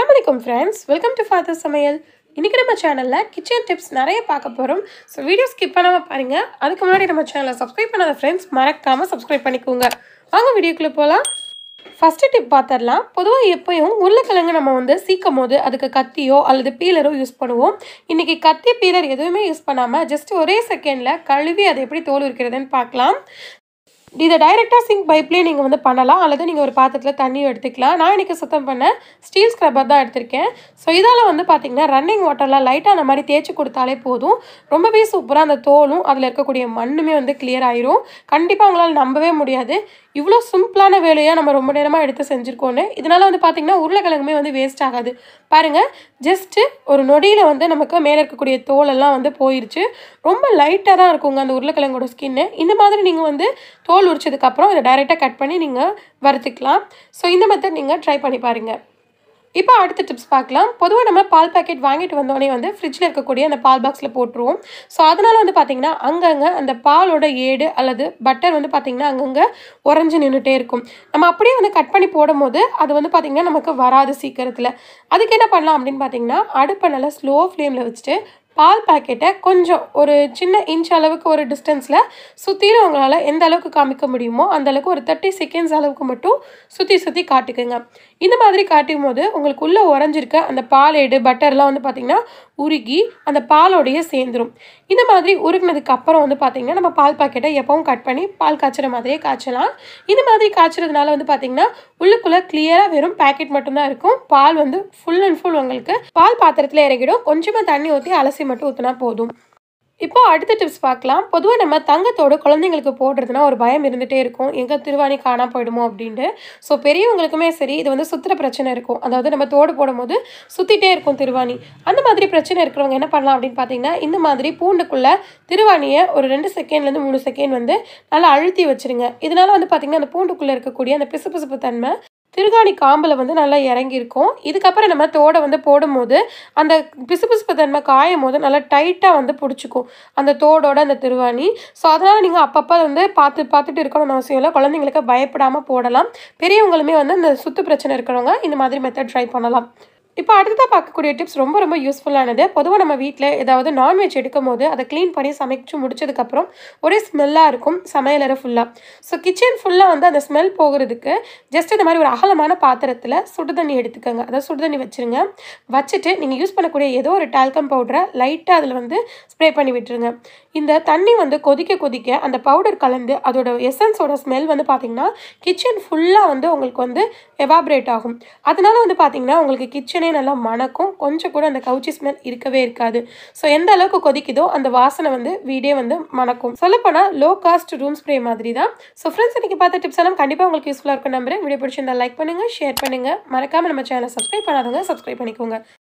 அஸ்ஸலாமு அலைக்கும் friends welcome to father சமையல் இன்றைக்கி நம்ம சேனலில் கிச்சன் டிப்ஸ் நிறைய பார்க்க போகிறோம் ஸோ வீடியோ ஸ்கிப் பண்ணாமல் பாருங்கள் அதுக்கு முன்னாடி நம்ம சேனலை சப்ஸ்கிரைப் பண்ணாத ஃப்ரெண்ட்ஸ் மறக்காமல் சப்ஸ்கிரைப் பண்ணிக்கோங்க வாங்க வீடியோக்குள்ளே போகலாம் ஃபஸ்ட்டு டிப் பார்த்துடலாம் பொதுவாக எப்பயும் உருளைக்கிழங்கு நம்ம வந்து சீக்கும் போது அதுக்கு கத்தியோ அல்லது பீலரோ யூஸ் பண்ணுவோம் இன்றைக்கி கத்தி பீலர் எதுவுமே யூஸ் பண்ணாமல் ஜஸ்ட் ஒரே செகண்டில் கழுவி அதை எப்படி தோல் இருக்கிறதுன்னு பார்க்கலாம் இதை டைரெக்டாக சிங்க் பைப்லேயே நீங்கள் வந்து பண்ணலாம் அல்லது நீங்கள் ஒரு பாத்திரத்தில் தண்ணி எடுத்துக்கலாம் நான் இன்றைக்கி சுத்தம் பண்ண ஸ்டீல் ஸ்க்ரப்பர் தான் எடுத்திருக்கேன் ஸோ இதால் வந்து பார்த்திங்கன்னா ரன்னிங் வாட்டரில் லைட்டாக அந்த மாதிரி தேய்ச்சி கொடுத்தாலே போதும் ரொம்பவே சூப்பராக அந்த தோலும் அதில் இருக்கக்கூடிய மண்ணுமே வந்து கிளியர் ஆயிரும் கண்டிப்பாக உங்களால் நம்பவே முடியாது இவ்வளோ சிம்பிளான வேலையாக நம்ம ரொம்ப நேரமாக எடுத்து செஞ்சுருக்கோன்னு இதனால் வந்து பார்த்திங்கன்னா உருளைக்கிழங்குமே வந்து வேஸ்ட் ஆகாது பாருங்கள் ஜஸ்ட்டு ஒரு நொடியில் வந்து நமக்கு மேலே இருக்கக்கூடிய தோலெல்லாம் வந்து போயிருச்சு ரொம்ப லைட்டாக தான் இருக்குங்க அந்த உருளைக்கிழங்கோட ஸ்கின்னு இந்த மாதிரி நீங்கள் வந்து தோல் உரிச்சதுக்கப்புறம் இதை டைரெக்டாக கட் பண்ணி நீங்கள் வறுத்துக்கலாம் ஸோ இந்த மெத்தட் நீங்கள் ட்ரை பண்ணி பாருங்கள் இப்போ அடுத்த டிப்ஸ் பார்க்கலாம் பொதுவாக நம்ம பால் பாக்கெட் வாங்கிட்டு வந்தோடனே வந்து ஃப்ரிட்ஜில் இருக்கக்கூடிய அந்த பால் பாக்ஸில் போட்டுருவோம் ஸோ அதனால் வந்து பார்த்திங்கன்னா அங்கங்கே அந்த பாலோட ஏடு அல்லது பட்டர் வந்து பார்த்திங்கன்னா அங்கங்கே உறைஞ்சி நின்றுட்டே இருக்கும் நம்ம அப்படியே வந்து கட் பண்ணி போடும்போது அது வந்து பார்த்திங்கன்னா நமக்கு வராது சீக்கிரத்தில் அதுக்கு என்ன பண்ணலாம் அப்படின்னு பார்த்திங்கன்னா அடுப்பை நல்லா ஸ்லோ ஃப்ளேமில் வச்சுட்டு பால் பாக்கெட்டை கொஞ்சம் ஒரு சின்ன இன்ச் அளவுக்கு ஒரு டிஸ்டன்ஸில் சுற்றிலும் உங்களால் எந்த அளவுக்கு காமிக்க முடியுமோ அந்த அளவுக்கு ஒரு தேர்ட்டி செகண்ட்ஸ் அளவுக்கு மட்டும் சுற்றி சுற்றி காட்டுக்குங்க இந்த மாதிரி காட்டும் போது உங்களுக்கு உள்ளே உறைஞ்சிருக்க அந்த பால் ஏடு பட்டர்லாம் வந்து பார்த்திங்கன்னா உருகி அந்த பாலோடையே சேர்ந்துடும் இந்த மாதிரி உருகினதுக்கு அப்புறம் வந்து பார்த்திங்கன்னா நம்ம பால் பாக்கெட்டை எப்பவும் கட் பண்ணி பால் காய்ச்சுற மாதிரியே காய்ச்சலாம் இந்த மாதிரி காய்ச்சறதுனால வந்து பார்த்திங்கன்னா உள்ளுக்குள்ளே கிளியராக வெறும் பேக்கெட் மட்டும்தான் இருக்கும் பால் வந்து ஃபுல் அண்ட் ஃபுல் உங்களுக்கு பால் பாத்திரத்தில் இறங்கிடும் கொஞ்சமாக தண்ணி ஊற்றி அலசி மட்டும் ஊற்றினா போதும் இப்போ அடுத்த டிப்ஸ் பார்க்கலாம் பொதுவாக நம்ம தங்கத்தோடு குழந்தைங்களுக்கு போடுறதுனா ஒரு பயம் இருந்துகிட்டே இருக்கும் எங்கே திருவாணி காணா போயிடுமோ அப்படின்ட்டு ஸோ பெரியவங்களுக்குமே சரி இது வந்து சுற்றுற பிரச்சனை இருக்கும் அதாவது நம்ம தோடு போடும்போது சுற்றிட்டே இருக்கும் திருவாணி அந்த மாதிரி பிரச்சனை இருக்கிறவங்க என்ன பண்ணலாம் அப்படின்னு பார்த்தீங்கன்னா இந்த மாதிரி பூண்டுக்குள்ளே திருவாணியை ஒரு ரெண்டு செகண்ட்லேருந்து மூணு செகண்ட் வந்து நல்லா அழுத்தி வச்சுருங்க இதனால் வந்து பார்த்திங்கன்னா அந்த பூண்டுக்குள்ளே இருக்கக்கூடிய அந்த பிசுபிசுப்பு தன்மை திருகாணி காம்பில் வந்து நல்லா இறங்கியிருக்கும் இதுக்கப்புறம் நம்ம தோடை வந்து போடும்போது அந்த பிசுபிசுப்பு தன்மை காயும் போது நல்லா டைட்டாக வந்து பிடிச்சிக்கும் அந்த தோடோட அந்த திருவாணி ஸோ அதனால் நீங்கள் அப்பப்போ வந்து பார்த்து பார்த்துட்டு இருக்கணும்னு அவசியம் இல்லை குழந்தைங்களுக்கு பயப்படாமல் போடலாம் பெரியவங்களுமே வந்து அந்த சுத்து பிரச்சனை இருக்கிறவங்க இந்த மாதிரி மெத்தட் ட்ரை பண்ணலாம் இப்போ அடுத்ததாக பார்க்கக்கூடிய டிப்ஸ் ரொம்ப ரொம்ப யூஸ்ஃபுல்லானது பொதுவாக நம்ம வீட்டில் ஏதாவது நான்வெஜ் எடுக்கும் போது அதை க்ளீன் பண்ணி சமைச்சு முடிச்சதுக்கப்புறம் ஒரே ஸ்மெல்லாக இருக்கும் சமையலறை ஃபுல்லாக ஸோ கிச்சன் ஃபுல்லாக வந்து அந்த ஸ்மெல் போகிறதுக்கு ஜஸ்ட் இந்த மாதிரி ஒரு அகலமான பாத்திரத்தில் சுடு தண்ணி எடுத்துக்கோங்க அதாவது சுடு தண்ணி வச்சுருங்க வச்சுட்டு நீங்கள் யூஸ் பண்ணக்கூடிய ஏதோ ஒரு டால்கம் பவுடரை லைட்டாக அதில் வந்து ஸ்ப்ரே பண்ணி விட்டுருங்க இந்த தண்ணி வந்து கொதிக்க கொதிக்க அந்த பவுடர் கலந்து அதோட எசன்ஸோட ஸ்மெல் வந்து பார்த்திங்கன்னா கிச்சன் ஃபுல்லாக வந்து உங்களுக்கு வந்து எவாப்ரேட் ஆகும் அதனால வந்து பார்த்திங்கன்னா உங்களுக்கு கிச்சனே நல்லா மணக்கும் கொஞ்சம் கூட அந்த கவுச்சி ஸ்மெல் இருக்கவே இருக்காது ஸோ எந்த அளவுக்கு கொதிக்குதோ அந்த வாசனை வந்து வீடே வந்து மணக்கும் சொல்லப்போனால் லோ காஸ்ட் ரூம் ஸ்ப்ரே மாதிரி தான் ஸோ ஃப்ரெண்ட்ஸ் இன்றைக்கி பார்த்த டிப்ஸ் எல்லாம் கண்டிப்பாக உங்களுக்கு யூஸ்ஃபுல்லாக இருக்கும் நம்புறேன் வீடியோ பிடிச்சிருந்தா லைக் பண்ணுங்கள் ஷேர் பண்ணுங்கள் மறக்காமல் நம்ம சேனலை சப்ஸ்கிரைப் பண்ணாதவங்க சப்ஸ்கிரைப் பண்ணிக்கோங்க